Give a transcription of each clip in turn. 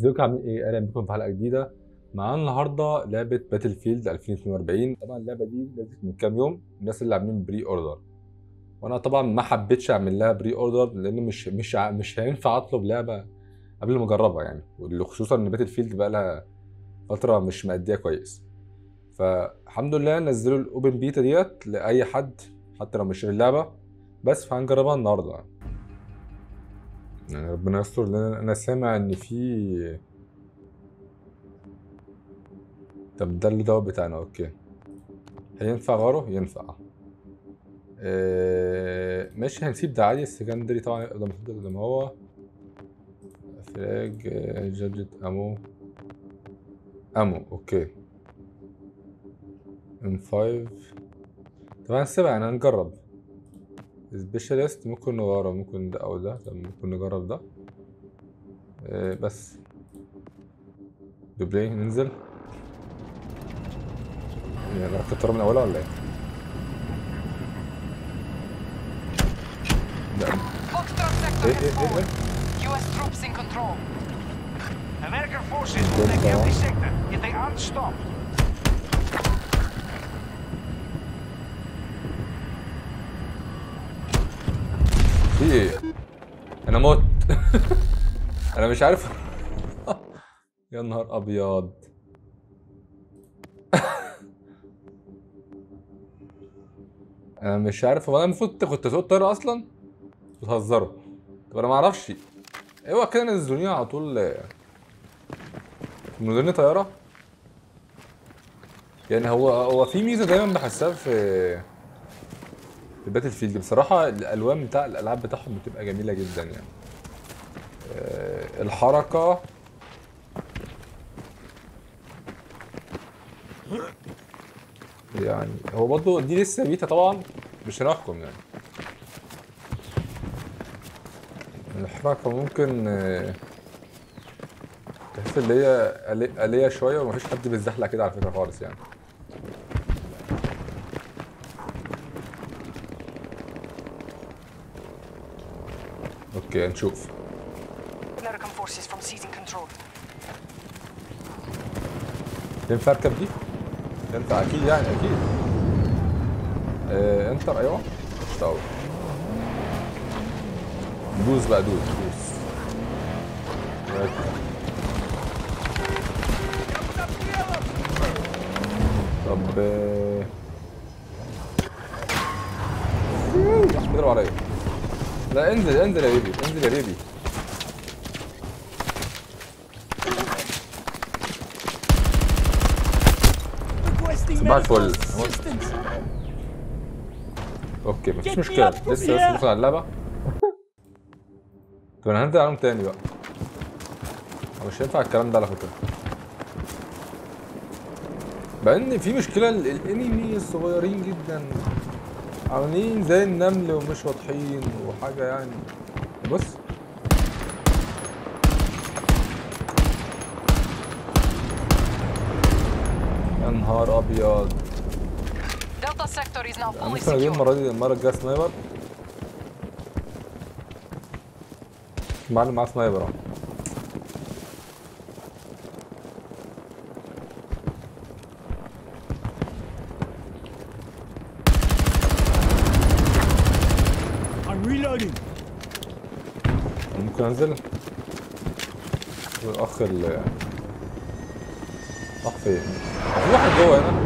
ازيكم عاملين ايه اهلا بكم في حلقه جديده معانا النهارده لعبه باتل فيلد 2042 طبعا اللعبه دي نزلت من كام يوم الناس اللي عاملين بري اوردر وانا طبعا ما حبيتش اعمل لها بري اوردر لان مش مش ع- مش هينفع اطلب لعبه قبل ما اجربها يعني واللي خصوصا ان باتل فيلد بقى لها فتره مش مأديه كويس فالحمد لله نزلوا الاوبن بيتا ديت لاي حد حتى لو مش شاري اللعبه بس فهنجربها النهارده يعني. يعني ربنا يستر لان انا سامع ان في طب ده اللي دوت بتاعنا اوكي هينفع غيره ينفع آه ماشي هنسيب ده عادي السكندري طبعا يقدر يفضل زي ما هو فلاج آه، جادجت امو امو اوكي ام 5 طبعا سبعة يعني هنجرب سبيشاليست ممكن نغيره ممكن ده او ده طب ممكن نجرب ده آه بس دوبلي ننزل يعني ركبت الطيارة من اولها ولا ايه؟ لا Foxtrot sector ايه has ايه ايه fallen. ايه U.S. troops in control. American forces will take every sector if they aren't stopped. في ايه؟ انا مت انا مش عارف يا نهار ابيض انا مش عارف هو انا المفروض كنت اسوق الطياره اصلا بتهزروا طب انا ما اعرفش اوعى كده نزلوني على طول آه، مديرني طياره يعني هو هو في ميزه دايما بحسها في في باتل فيلد بصراحة الألوان بتاع الألعاب بتاعهم بتبقى جميلة جدا يعني آه، الحركة يعني هو برضه دي لسه بيتا طبعا مش هنحكم يعني الحركة ممكن آه، تحس اللي هي آلي- آلية شوية ومفيش حد بيتزحلق كده على فكرة خالص يعني اوكي نشوف American forces from seizing control. ينفع اركب دي؟ ينفع اكيد يعني اكيد آه انتر ايوه طب دوس بقى دوس دوس ركب. طب آه، مش بيضرب عليا لا انزل انزل يا بيبي انزل يا بيبي صباح الفل اوكي مفيش مشكلة لسه لسه ندخل على اللعبة طب انا هنزل عليهم تاني بقى هو مش هينفع الكلام ده على فكرة بقى ان في مشكلة ال- الانمي الصغيرين جدا عاملين زي النمل ومش واضحين وحاجة يعني بص يا نهار ابيض Delta sector is now fully ممكن اجيب secure. المرة دي المرة الجاية سنايبر معلم معاه سنايبر اهو I'm reloading. ممكن انزل الاخ ال اخ فين؟ في واحد جوه هنا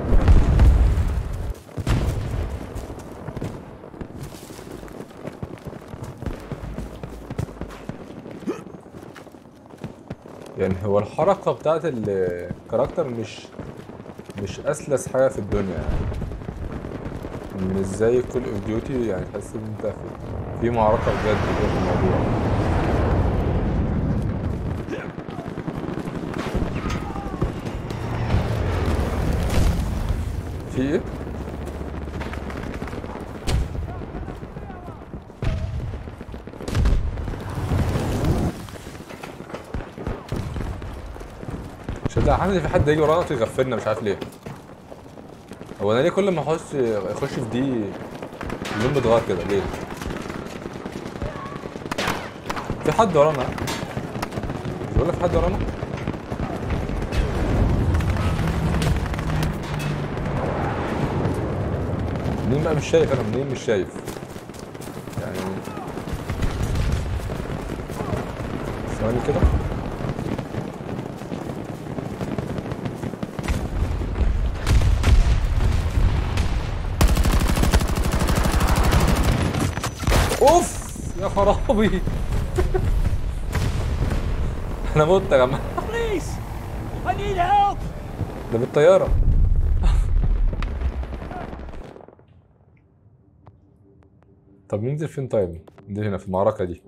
يعني هو الحركة بتاعت الكاركتر مش مش أسلس حاجة في الدنيا يعني مش زي كول اوف ديوتي يعني تحس ان انت في- في معركة بجد كده في الموضوع في ايه؟ شد حاسس ان في حد يجي ورانا يغفلنا مش عارف ليه هو انا ليه كل ما اخش اخش في دي اللون بيتغير كده ليه؟ في حد ورانا ولا في حد ورانا منين بقى مش شايف انا منين مش شايف يعني ثواني كده اوف يا خرابي انا مت يا جماعه Please! I need help! ده بالطياره طب ننزل فين طيب؟ ننزل هنا في المعركة دي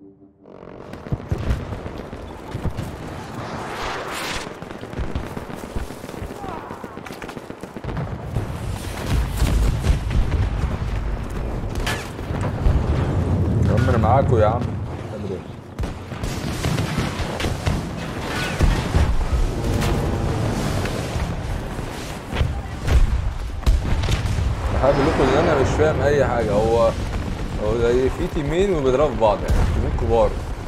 يا عم انا معاكوا يا عم تعمل ايه؟ بحب اقول لكم ان انا مش فاهم اي حاجه هو هو زي في تيمين وبيضربوا في بعض يعني تيمين كبار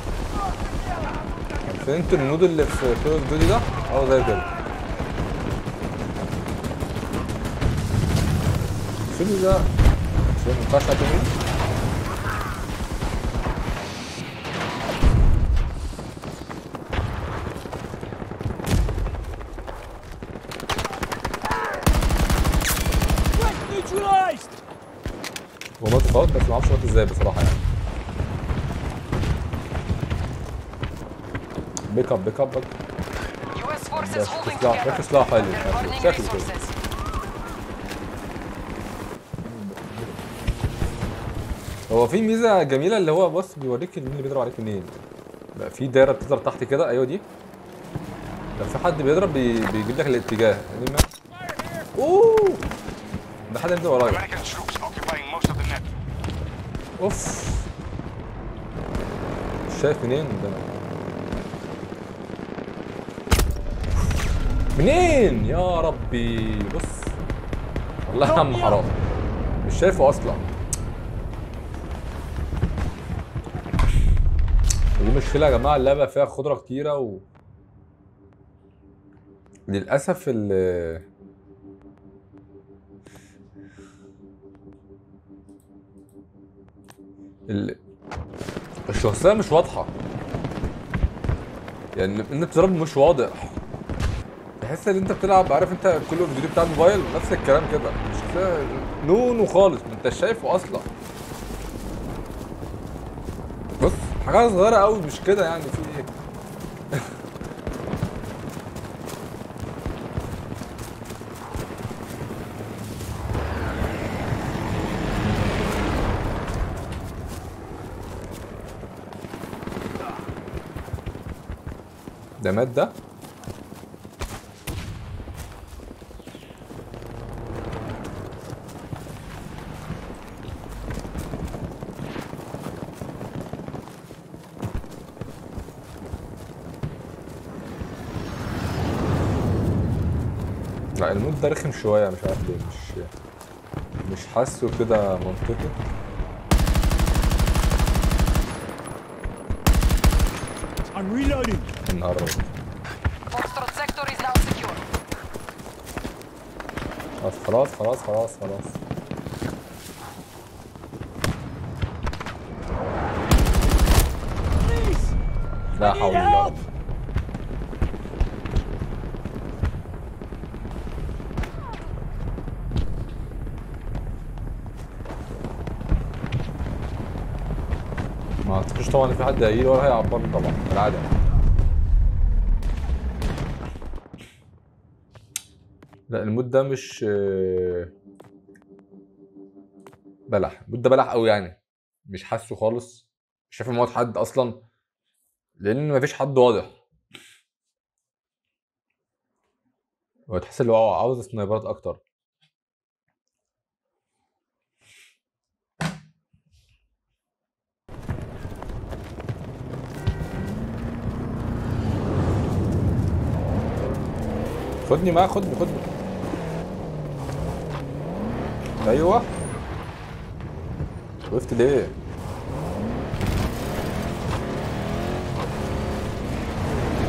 عارفين انتوا النود اللي في كول اوف ديوتي ده هو زي كده الفيلم ده مش ما ينفعش حد منه Threat neutralized! هو مات خلاص بس ما اعرفش مات ازاي بصراحه يعني بيك اب بيك اب بيك US forces Yes, holding it's not- together. it's not highly They're effective. burning Exactly so. resources. هو في ميزه جميله اللي هو بص بيوريك مين اللي بيضرب عليك منين بقى في دايره بتظهر تحت كده ايوه دي لو في حد بيضرب بي... بيجيب لك الاتجاه يعني ما اوه ده حد ينزل ورايا American troops occupying most of the net. اوف مش شايف منين ده أنا. منين يا ربي بص والله يا عم حرام مش شايفه اصلا دي مشكلة يا جماعة اللعبة فيها خضرة كتيرة و للأسف ال ال الشخصية مش واضحة يعني انت بتضرب مش واضح تحس ان انت بتلعب عارف انت كل الفيديو بتاع الموبايل نفس الكلام كده الشخصية نونو خالص ما انت شايفه اصلا بص حاجة صغيرة قوي مش كده يعني في ايه ده مات ده لا المود ده رخم شوية مش عارف ليه مش مش حاسه كده منطقي I'm reloading. نقرب Foxtrot sector is now secure. خلاص خلاص خلاص خلاص خلاص Please! لا I need حول ولا help! قوة ما اعتقدش طبعا ان في حد هيجي ولا هيعبرني طبعا كالعادة لا المود ده مش آه، بلح المود ده بلح قوي يعني مش حاسه خالص مش شايف موت حد اصلا لان مفيش حد واضح هو تحس اللي هو عاوز سنايبرات اكتر خدني معاه خدني خدني ايوه وقفت ليه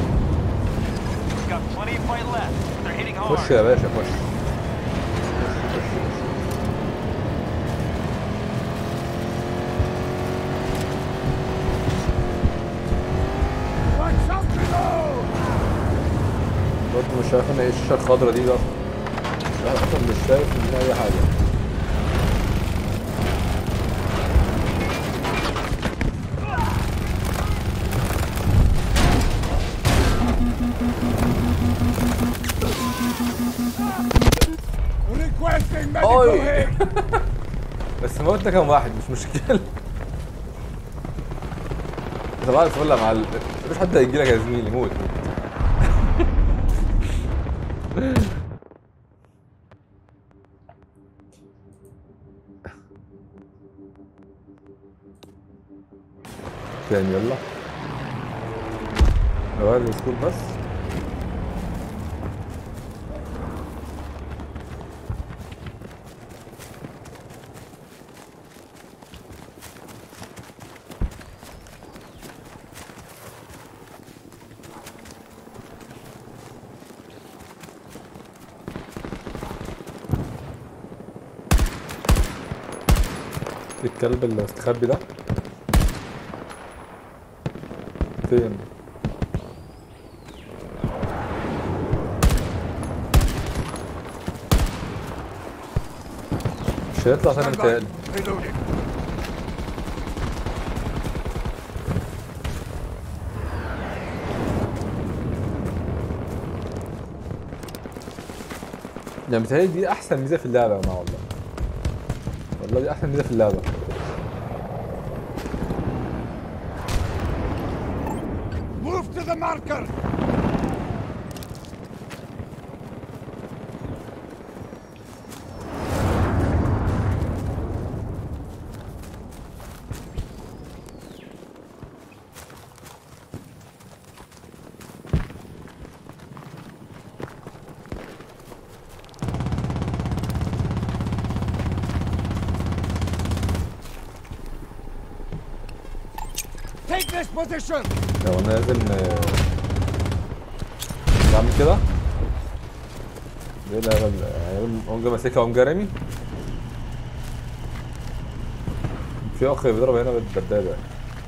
Plenty of fight left. They're hitting hard. خش يا باشا خش Watch out below! برضه مش عارف انا ايه الشاشه الخضرا دي بقى لا اصلا مش شايف منها اي حاجه Requesting medical Oi. aid! بس موتنا كام واحد مش مشكله صباح الفل يا معلم مفيش حد هيجي لك يا زميلي موت تاني يلا نغير السكور بس الكلب اللي مستخبي ده فين مش هيطلع ثاني Stand by. متهيألي Reloading. يعني متهيألي دي أحسن ميزة في اللعبة يا جماعة والله والله دي أحسن ميزة في اللعبة Move to the marker! Take this position! لو أنا لازم آه، بعمل كده ايه الهبل ده؟ يعني اقوم جاي ماسكها واقوم جاي رامي في اخ بيضرب هنا بالدبابة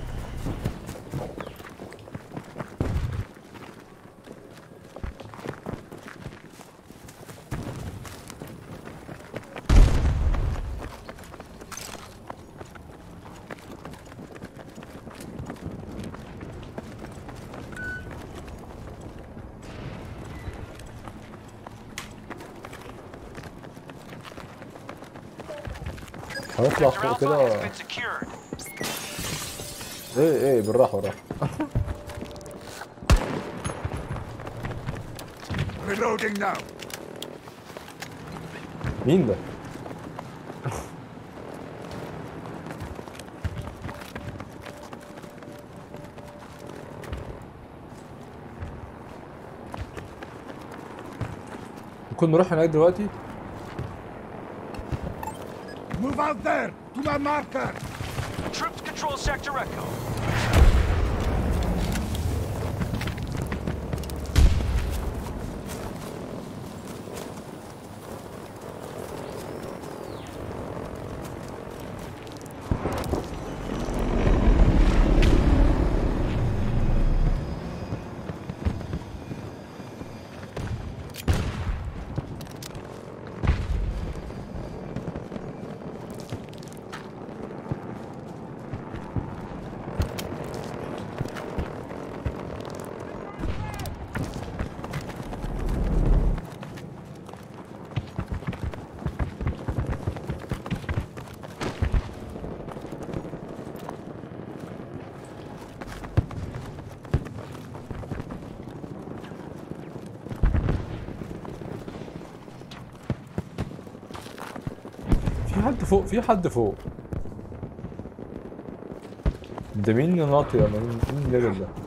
هنطلع Sector فوق Alpha كده has been secured. ايه ايه بالراحة بالراحة Reloading now! مين ده؟ ممكن نروح هناك دلوقتي؟ Move out there! To my marker! Troops control Sector Echo. في حد فوق في حد فوق ده مين ناطي ولا مين مين الراجل ده؟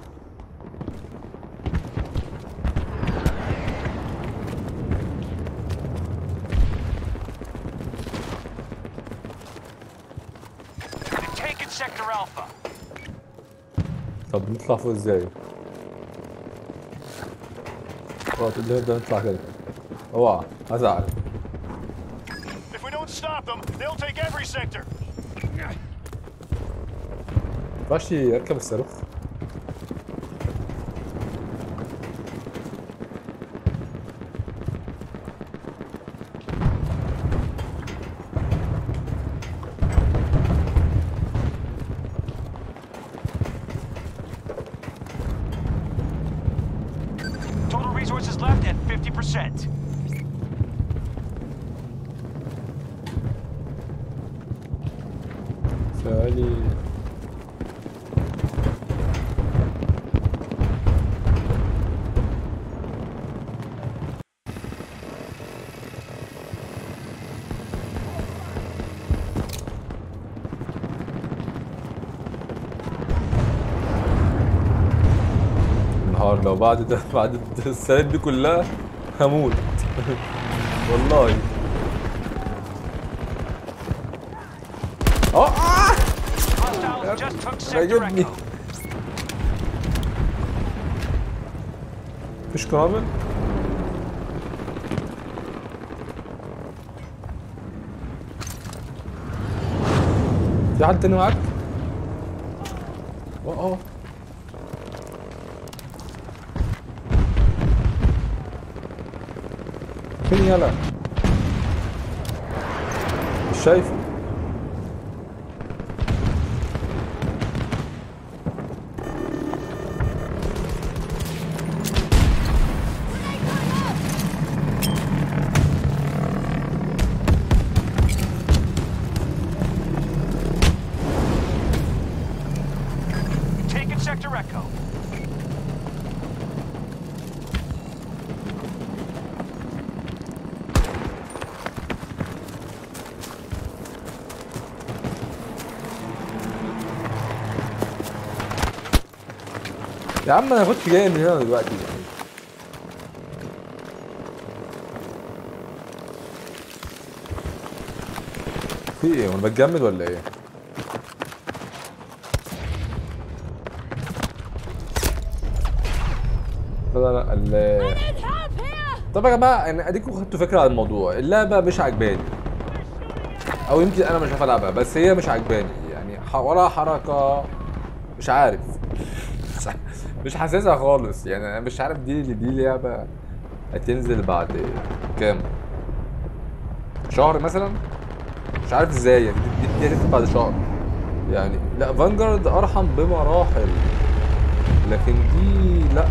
They've taken Sector Alpha. طب نطلع فوق ازاي؟ خلاص اللي نبدا نطلع كده اوعى هزعل If we don't stop them, they'll take every sector. مينفعش يركب الصاروخ Total resources left at 50%. ثواني النهار لو بعد ده بعد السنة دي كلها هموت والله اه آه! Hostiles just took sector عجبني Echo. مفيش كرامل في حد تاني معاك؟ اه اه فين يلا؟ مش شايفه Taking sector Echo. يا عم انا كنت جاي من هنا دلوقتي يعني في ايه وانا بتجمد ولا ايه؟ لا لا لا ال- طب يا جماعه يعني اديكم خدتوا فكره عن الموضوع اللعبه مش عجباني او يمكن انا مش عارف العبها بس هي مش عجباني يعني ح- ولا حركه مش عارف مش ع- مش حاسسها خالص يعني انا مش عارف دي دي لعبه هتنزل بعد كام شهر مثلا مش عارف ازاي يعني دي, دي, دي هتنزل بعد شهر يعني لا فانجارد ارحم بمراحل لكن دي لا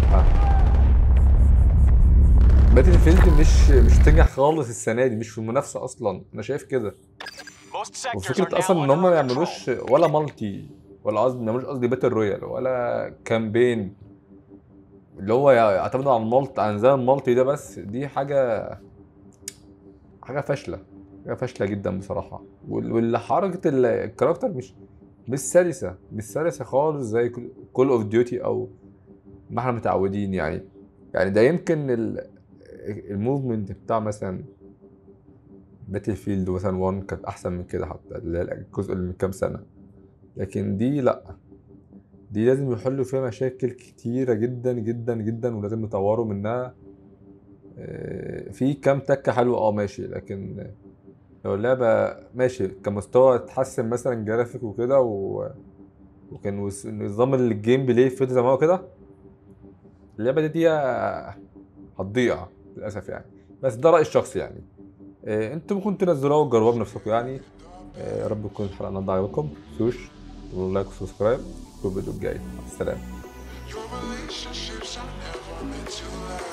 باتل فيلد مش مش تنجح خالص السنه دي مش في المنافسه اصلا انا شايف كده Most sectors are وفكره now اصلا ان under هم ما our يعملوش control. ولا مالتي ولا قصدي ما يعملوش قصدي باتل رويال ولا كامبين اللي هو يعتمدوا على المالت على نظام المالتي ده بس دي حاجه حاجه فاشله حاجه فاشله جدا بصراحه وال- والحركه ال- الكاركتر مش مش سلسه مش سلسه خالص زي كول اوف ديوتي او ما احنا متعودين يعني يعني ده يمكن ال- الموفمنت بتاع مثلا باتل فيلد مثلا 1 كانت احسن من كده حتى اللي هي الجزء اللي من كام سنه لكن دي لا دي لازم يحلوا فيها مشاكل كتيره جدا جدا جدا ولازم يطوروا منها آه، في كام تكه حلوه اه ماشي لكن لو اللعبه ماشي كمستوى اتحسن مثلا جرافيك وكده و... وكان وس- نظام الجيم بلاي فضل زي ما هو كده اللعبه دي, دي هتضيع للاسف يعني بس ده رايي الشخصي يعني آه، انتوا ممكن تنزلوها وتجربوها بنفسكم يعني آه، يا رب تكون الحلقه النهارده عجبتكم متنسوش تعملوا لايك وسبسكرايب في الفيديو الجاي مع السلامه Your relationships are never meant to last.